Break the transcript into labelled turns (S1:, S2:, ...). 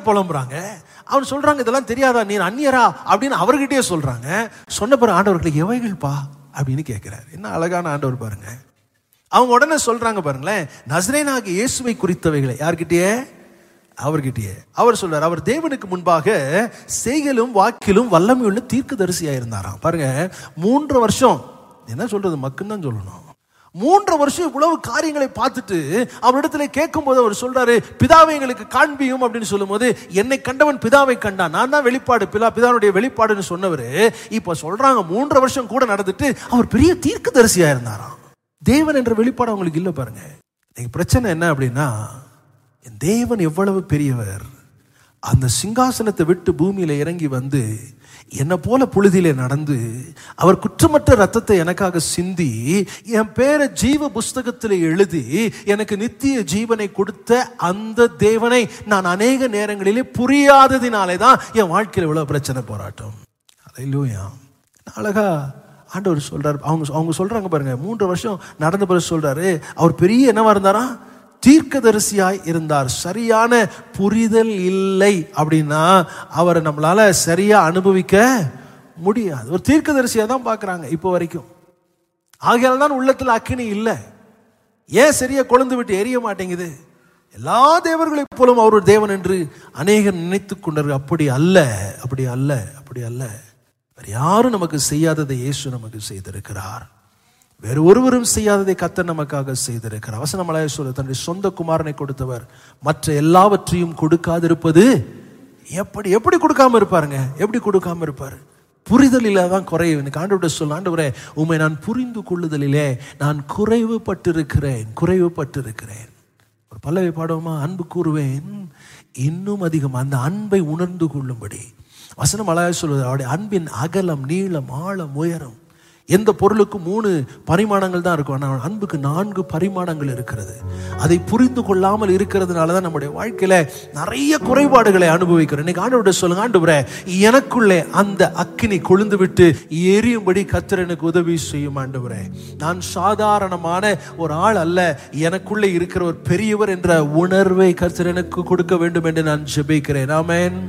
S1: புலம்புறாங்க அவன் சொல்றாங்க இதெல்லாம் தெரியாதா நீ அந்நியரா அப்படின்னு அவர்கிட்டயே சொல்றாங்க சொன்ன பிறகு ஆண்டவர்களுக்கு எவைகள்ப்பா அப்படின்னு கேட்கிறார் என்ன அழகான ஆண்டவர் பாருங்க அவங்க உடனே சொல்றாங்க பாருங்களேன் நசரேனாக இயேசுவை குறித்தவைகளை யார்கிட்டயே அவர்கிட்டயே அவர் சொல்றார் அவர் தேவனுக்கு முன்பாக செய்கலும் வாக்கிலும் வல்லமையுள்ள தீர்க்கதரிசியா இருந்தாராம் பாருங்க மூன்று வருஷம் என்ன சொல்றது மக்குன்னு தான் சொல்லணும் மூன்று வருஷம் இவ்வளவு காரியங்களை பார்த்துட்டு அவரிடத்துல கேட்கும்போது அவர் சொல்றாரு பிதாவை எங்களுக்கு காண்பியும் அப்படின்னு சொல்லும்போது என்னை கண்டவன் பிதாவை கண்டான் நான் தான் வெளிப்பாடு பிதா பிதாவுடைய வெளிப்பாடுன்னு சொன்னவர் இப்ப சொல்றாங்க மூன்று வருஷம் கூட நடந்துட்டு அவர் பெரிய தீர்க்கதரிசியா இருந்தாராம் தேவன் என்ற வெளிப்பாடு அவங்களுக்கு இல்லை பாருங்க இன்னைக்கு பிரச்சனை என்ன அப்படின்னா என் தேவன் எவ்வளவு பெரியவர் அந்த சிங்காசனத்தை விட்டு பூமியில இறங்கி வந்து என்னை போல புழுதியிலே நடந்து அவர் குற்றமற்ற ரத்தத்தை எனக்காக சிந்தி என் பேரை ஜீவ புஸ்தகத்தில் எழுதி எனக்கு நித்திய ஜீவனை கொடுத்த அந்த தேவனை நான் அநேக நேரங்களிலே புரியாததினாலே தான் என் வாழ்க்கையில் இவ்வளவு பிரச்சனை போராட்டம் அலையிலூயா அழகா ஆண்டவர் சொல்றாரு அவங்க அவங்க சொல்றாங்க பாருங்க மூன்று வருஷம் நடந்த பிறகு சொல்றாரு அவர் பெரிய என்னவா இருந்தாரா தீர்க்கதரிசியாய் இருந்தார் சரியான புரிதல் இல்லை அப்படின்னா அவரை நம்மளால சரியா அனுபவிக்க முடியாது ஒரு தீர்க்கதரிசியா தான் பார்க்கறாங்க இப்போ வரைக்கும் ஆகையால் தான் உள்ளத்துல அக்கினி இல்லை ஏன் சரியா கொழுந்து விட்டு எரிய மாட்டேங்குது எல்லா தேவர்களைப் போலும் அவர் ஒரு தேவன் என்று அநேகர் நினைத்துக் கொண்டார்கள் அப்படி அல்ல அப்படி அல்ல அப்படி அல்ல வேறு யாரும் நமக்கு செய்யாததை இயேசு நமக்கு செய்திருக்கிறார் வேறு ஒருவரும் செய்யாததை கத்தர் நமக்காக செய்திருக்கிறார் வசனமலைய சொல்ல தன்னுடைய சொந்த குமாரனை கொடுத்தவர் மற்ற எல்லாவற்றையும் கொடுக்காதிருப்பது எப்படி எப்படி கொடுக்காம இருப்பாருங்க எப்படி கொடுக்காம இருப்பாரு புரிதலில தான் குறைவு எனக்கு ஆண்டோட சொல்ல ஆண்டவரே உண்மை நான் புரிந்து கொள்ளுதலிலே நான் குறைவுபட்டிருக்கிறேன் குறைவுபட்டிருக்கிறேன் ஒரு பல்லவி பாடுவோமா அன்பு கூறுவேன் இன்னும் அதிகம் அந்த அன்பை உணர்ந்து கொள்ளும்படி வசனம் அழகாக சொல்வது அவருடைய அன்பின் அகலம் நீளம் ஆழம் உயரம் எந்த பொருளுக்கும் மூணு பரிமாணங்கள் தான் இருக்கும் ஆனால் அன்புக்கு நான்கு பரிமாணங்கள் இருக்கிறது அதை புரிந்து கொள்ளாமல் இருக்கிறதுனால தான் நம்முடைய வாழ்க்கையில நிறைய குறைபாடுகளை அனுபவிக்கிறோம் இன்னைக்கு ஆண்டவர்கிட்ட சொல்லுங்க ஆண்டவரே எனக்குள்ளே அந்த அக்கினி கொழுந்து விட்டு எரியும்படி கத்தர் எனக்கு உதவி செய்யும் ஆண்டவரே நான் சாதாரணமான ஒரு ஆள் அல்ல எனக்குள்ளே இருக்கிற ஒரு பெரியவர் என்ற உணர்வை கர்த்தர் எனக்கு கொடுக்க வேண்டும் என்று நான் ஜெபிக்கிறேன் ஆமென்